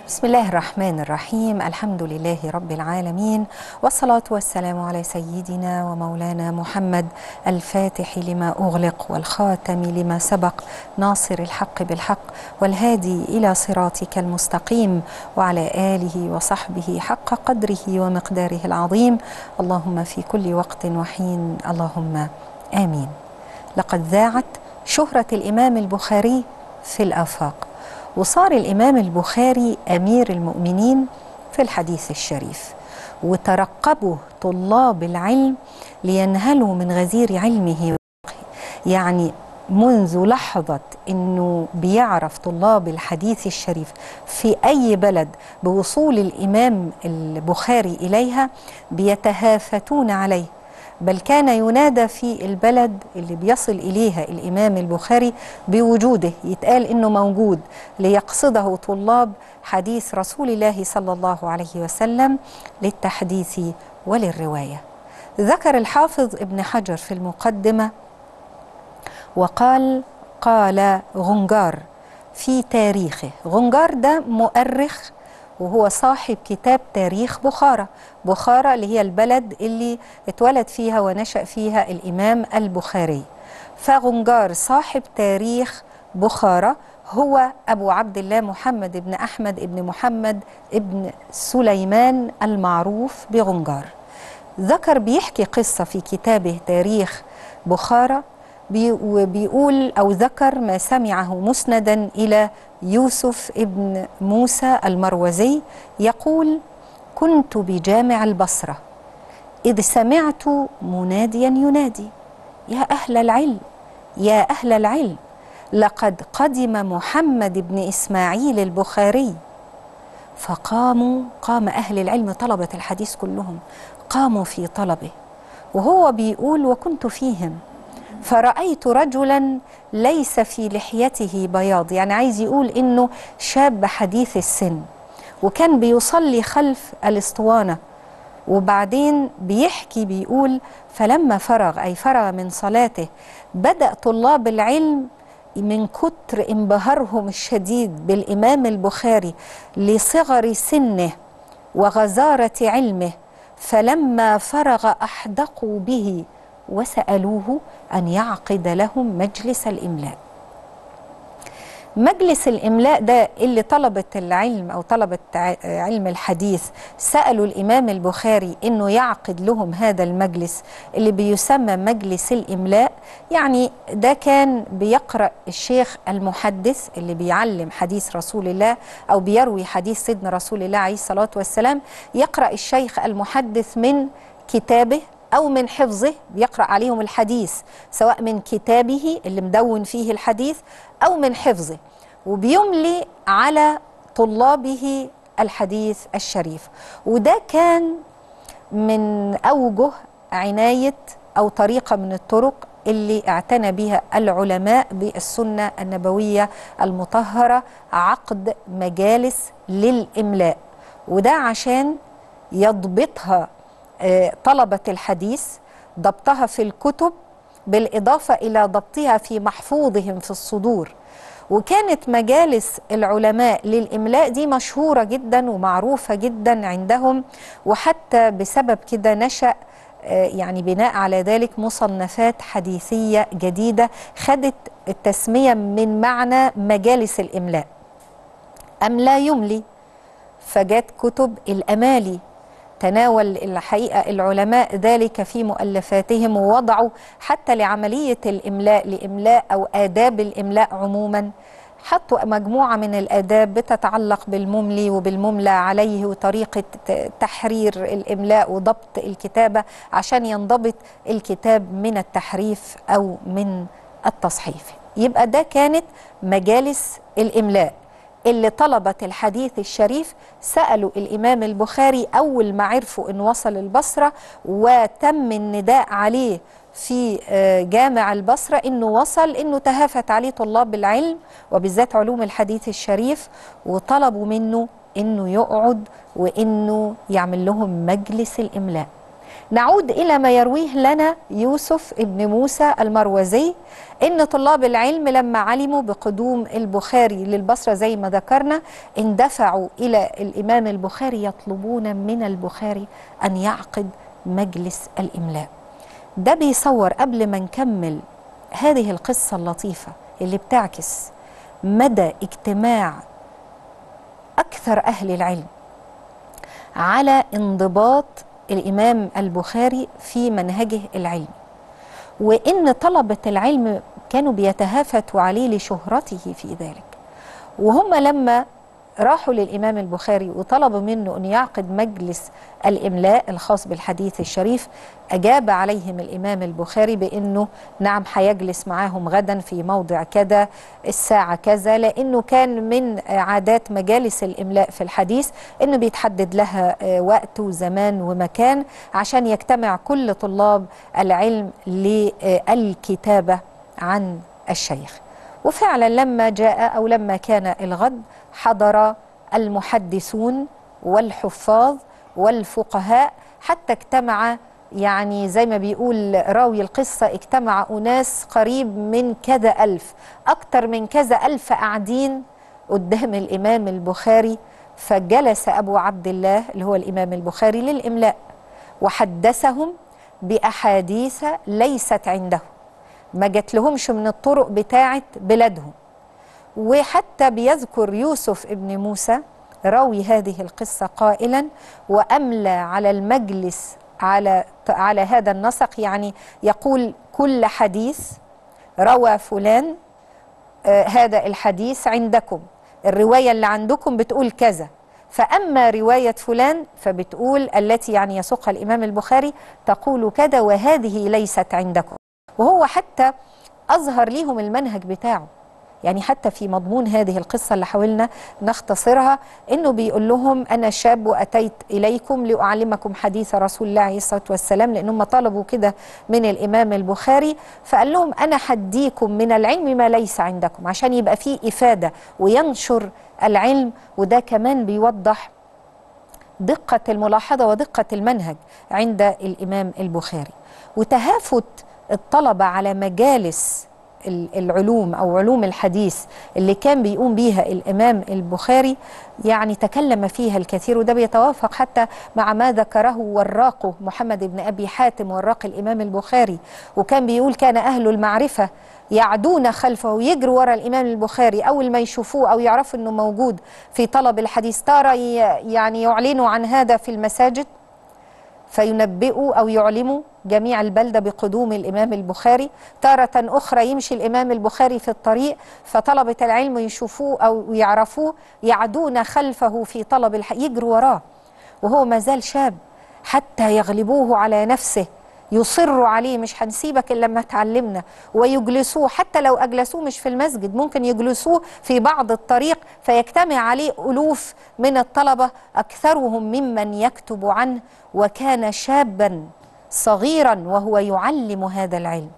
بسم الله الرحمن الرحيم الحمد لله رب العالمين والصلاة والسلام على سيدنا ومولانا محمد الفاتح لما أغلق والخاتم لما سبق ناصر الحق بالحق والهادي إلى صراطك المستقيم وعلى آله وصحبه حق قدره ومقداره العظيم اللهم في كل وقت وحين اللهم آمين لقد ذاعت شهرة الإمام البخاري في الآفاق وصار الإمام البخاري أمير المؤمنين في الحديث الشريف وترقبه طلاب العلم لينهلوا من غزير علمه يعني منذ لحظة أنه بيعرف طلاب الحديث الشريف في أي بلد بوصول الإمام البخاري إليها بيتهافتون عليه بل كان ينادى في البلد اللي بيصل إليها الإمام البخاري بوجوده يتقال إنه موجود ليقصده طلاب حديث رسول الله صلى الله عليه وسلم للتحديث وللرواية ذكر الحافظ ابن حجر في المقدمة وقال قال غنجار في تاريخه غنجار ده مؤرخ وهو صاحب كتاب تاريخ بخارى بخارى اللي هي البلد اللي اتولد فيها ونشأ فيها الإمام البخاري فغنجار صاحب تاريخ بخارى هو أبو عبد الله محمد بن أحمد بن محمد بن سليمان المعروف بغنجار ذكر بيحكي قصة في كتابه تاريخ بخارى وبيقول أو ذكر ما سمعه مسندا إلى يوسف ابن موسى المروزي يقول كنت بجامع البصرة إذ سمعت مناديا ينادي يا أهل العلم يا أهل العلم لقد قدم محمد بن إسماعيل البخاري فقاموا قام أهل العلم طلبة الحديث كلهم قاموا في طلبه وهو بيقول وكنت فيهم فرأيت رجلا ليس في لحيته بياض يعني عايز يقول إنه شاب حديث السن وكان بيصلي خلف الاسطوانة وبعدين بيحكي بيقول فلما فرغ أي فرغ من صلاته بدأ طلاب العلم من كتر انبهارهم الشديد بالإمام البخاري لصغر سنه وغزارة علمه فلما فرغ أحدقوا به وسألوه أن يعقد لهم مجلس الإملاء مجلس الإملاء ده اللي طلبة العلم أو طلبة علم الحديث سألوا الإمام البخاري إنه يعقد لهم هذا المجلس اللي بيسمى مجلس الإملاء يعني ده كان بيقرأ الشيخ المحدث اللي بيعلم حديث رسول الله أو بيروي حديث سيدنا رسول الله عليه الصلاة والسلام يقرأ الشيخ المحدث من كتابه أو من حفظه بيقرأ عليهم الحديث سواء من كتابه اللي مدون فيه الحديث أو من حفظه وبيملي على طلابه الحديث الشريف وده كان من أوجه عناية أو طريقة من الطرق اللي اعتنى بها العلماء بالسنة النبوية المطهرة عقد مجالس للإملاء وده عشان يضبطها طلبة الحديث ضبطها في الكتب بالإضافة إلى ضبطها في محفوظهم في الصدور وكانت مجالس العلماء للإملاء دي مشهورة جدا ومعروفة جدا عندهم وحتى بسبب كده نشأ يعني بناء على ذلك مصنفات حديثية جديدة خدت التسمية من معنى مجالس الإملاء أم لا يملي فجت كتب الأمالي تناول الحقيقة العلماء ذلك في مؤلفاتهم ووضعوا حتى لعملية الإملاء لإملاء أو آداب الإملاء عموما حطوا مجموعة من الآداب بتتعلق بالمملي وبالمملى عليه وطريقة تحرير الإملاء وضبط الكتابة عشان ينضبط الكتاب من التحريف أو من التصحيف يبقى ده كانت مجالس الإملاء اللي طلبة الحديث الشريف سألوا الإمام البخاري أول ما عرفوا أن وصل البصرة وتم النداء عليه في جامع البصرة أنه وصل أنه تهافت عليه طلاب العلم وبالذات علوم الحديث الشريف وطلبوا منه أنه يقعد وأنه يعمل لهم مجلس الإملاء نعود إلى ما يرويه لنا يوسف ابن موسى المروزي إن طلاب العلم لما علموا بقدوم البخاري للبصرة زي ما ذكرنا اندفعوا إلى الإمام البخاري يطلبون من البخاري أن يعقد مجلس الإملاء ده بيصور قبل ما نكمل هذه القصة اللطيفة اللي بتعكس مدى اجتماع أكثر أهل العلم على انضباط الإمام البخاري في منهجه العلمي وإن طلبة العلم كانوا بيتهافتوا عليه لشهرته في ذلك وهم لما راحوا للإمام البخاري وطلبوا منه أن يعقد مجلس الإملاء الخاص بالحديث الشريف أجاب عليهم الإمام البخاري بأنه نعم هيجلس معاهم غدا في موضع كذا الساعة كذا لأنه كان من عادات مجالس الإملاء في الحديث أنه بيتحدد لها وقت وزمان ومكان عشان يجتمع كل طلاب العلم للكتابة عن الشيخ وفعلا لما جاء أو لما كان الغد حضر المحدثون والحفاظ والفقهاء حتى اجتمع يعني زي ما بيقول راوي القصة اجتمع أناس قريب من كذا ألف أكتر من كذا ألف قاعدين قدام الإمام البخاري فجلس أبو عبد الله اللي هو الإمام البخاري للإملاء وحدثهم بأحاديث ليست عنده ما جات لهمش من الطرق بتاعة بلادهم وحتى بيذكر يوسف ابن موسى راوي هذه القصة قائلا وأملى على المجلس على على هذا النسق يعني يقول كل حديث روى فلان آه هذا الحديث عندكم الرواية اللي عندكم بتقول كذا فأما رواية فلان فبتقول التي يعني يسوقها الإمام البخاري تقول كذا وهذه ليست عندكم وهو حتى أظهر ليهم المنهج بتاعه يعني حتى في مضمون هذه القصة اللي حاولنا نختصرها إنه بيقول لهم أنا شاب وأتيت إليكم لأعلمكم حديث رسول الله عليه الصلاة والسلام لأنهم طلبوا كده من الإمام البخاري فقال لهم أنا حديكم من العلم ما ليس عندكم عشان يبقى فيه إفادة وينشر العلم وده كمان بيوضح دقة الملاحظة ودقة المنهج عند الإمام البخاري وتهافت الطلبة على مجالس العلوم أو علوم الحديث اللي كان بيقوم بيها الإمام البخاري يعني تكلم فيها الكثير وده بيتوافق حتى مع ما ذكره وراقه محمد بن أبي حاتم وراق الإمام البخاري وكان بيقول كان أهل المعرفة يعدون خلفه ويجروا ورا الإمام البخاري أول ما يشوفوه أو يعرفوا أنه موجود في طلب الحديث ترى يعني يعلنوا عن هذا في المساجد فينبئوا أو يعلموا جميع البلدة بقدوم الإمام البخاري تارة أخرى يمشي الإمام البخاري في الطريق فطلبة العلم يشوفوه أو يعرفوه يعدون خلفه في طلب الح... يجروا وراه وهو ما زال شاب حتى يغلبوه على نفسه يصروا عليه مش هنسيبك الا لما تعلمنا ويجلسوه حتى لو اجلسوه مش في المسجد ممكن يجلسوه في بعض الطريق فيجتمع عليه الوف من الطلبه اكثرهم ممن يكتب عنه وكان شابا صغيرا وهو يعلم هذا العلم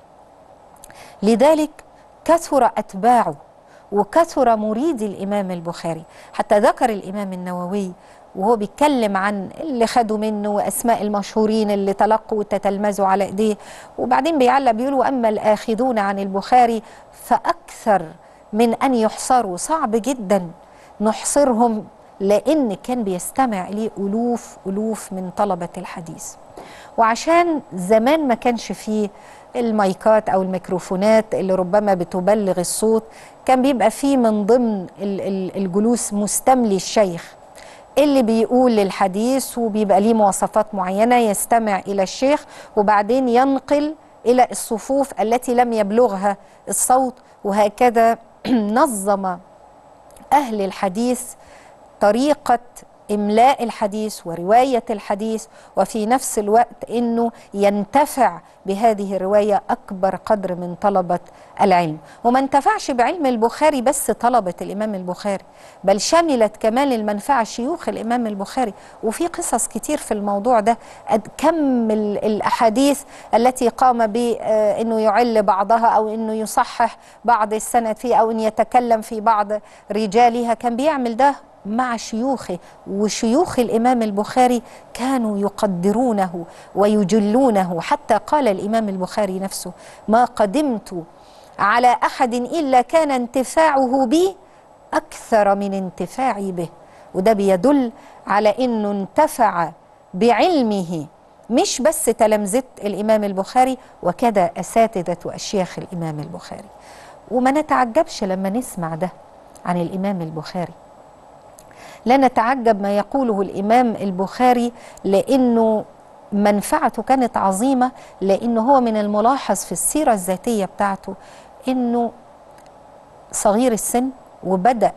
لذلك كثر اتباعه وكثر مريدي الامام البخاري حتى ذكر الامام النووي وهو بيتكلم عن اللي خدوا منه واسماء المشهورين اللي تلقوا وتتلمذوا على ايديه وبعدين بيعلق بيقول واما الاخذون عن البخاري فاكثر من ان يحصروا صعب جدا نحصرهم لان كان بيستمع اليه الوف الوف من طلبه الحديث وعشان زمان ما كانش فيه المايكات او الميكروفونات اللي ربما بتبلغ الصوت كان بيبقى فيه من ضمن الجلوس مستملي الشيخ اللي بيقول الحديث وبيبقى ليه مواصفات معينه يستمع الى الشيخ وبعدين ينقل الى الصفوف التي لم يبلغها الصوت وهكذا نظم اهل الحديث طريقه املاء الحديث وروايه الحديث وفي نفس الوقت انه ينتفع بهذه الروايه اكبر قدر من طلبه العلم وما انتفعش بعلم البخاري بس طلبه الامام البخاري بل شملت كمان المنفعه شيوخ الامام البخاري وفي قصص كتير في الموضوع ده كم الاحاديث التي قام بانه يعل بعضها او انه يصحح بعض السند فيه او ان يتكلم في بعض رجالها كان بيعمل ده مع شيوخه وشيوخ الإمام البخاري كانوا يقدرونه ويجلونه حتى قال الإمام البخاري نفسه ما قدمت على أحد إلا كان انتفاعه بي أكثر من انتفاعي به وده بيدل على أنه انتفع بعلمه مش بس تلامذة الإمام البخاري وكذا أساتذة وأشياخ الإمام البخاري وما نتعجبش لما نسمع ده عن الإمام البخاري لا نتعجب ما يقوله الإمام البخاري لأنه منفعته كانت عظيمة لأنه هو من الملاحظ في السيرة الذاتية بتاعته أنه صغير السن وبدأ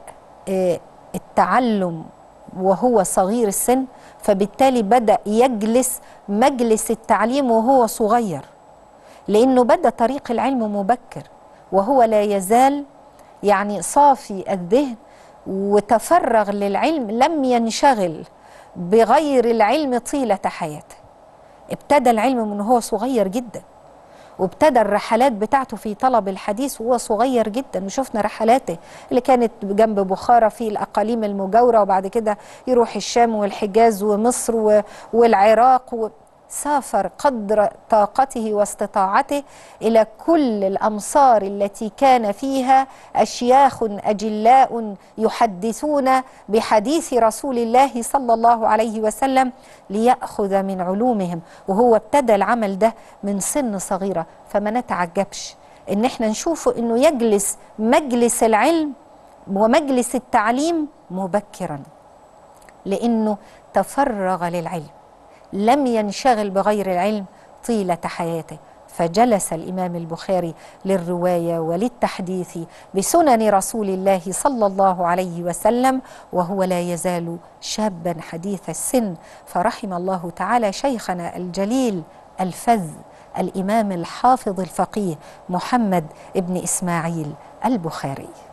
التعلم وهو صغير السن فبالتالي بدأ يجلس مجلس التعليم وهو صغير لأنه بدأ طريق العلم مبكر وهو لا يزال يعني صافي الذهن وتفرغ للعلم لم ينشغل بغير العلم طيلة حياته ابتدى العلم من هو صغير جدا وابتدى الرحلات بتاعته في طلب الحديث وهو صغير جدا وشفنا رحلاته اللي كانت جنب بخارى في الأقاليم المجاورة وبعد كده يروح الشام والحجاز ومصر والعراق و... سافر قدر طاقته واستطاعته الى كل الامصار التي كان فيها اشياخ اجلاء يحدثون بحديث رسول الله صلى الله عليه وسلم لياخذ من علومهم وهو ابتدى العمل ده من سن صغيره فما نتعجبش ان احنا نشوفه انه يجلس مجلس العلم ومجلس التعليم مبكرا لانه تفرغ للعلم لم ينشغل بغير العلم طيلة حياته فجلس الإمام البخاري للرواية وللتحديث بسنن رسول الله صلى الله عليه وسلم وهو لا يزال شابا حديث السن فرحم الله تعالى شيخنا الجليل الفذ الإمام الحافظ الفقيه محمد ابن إسماعيل البخاري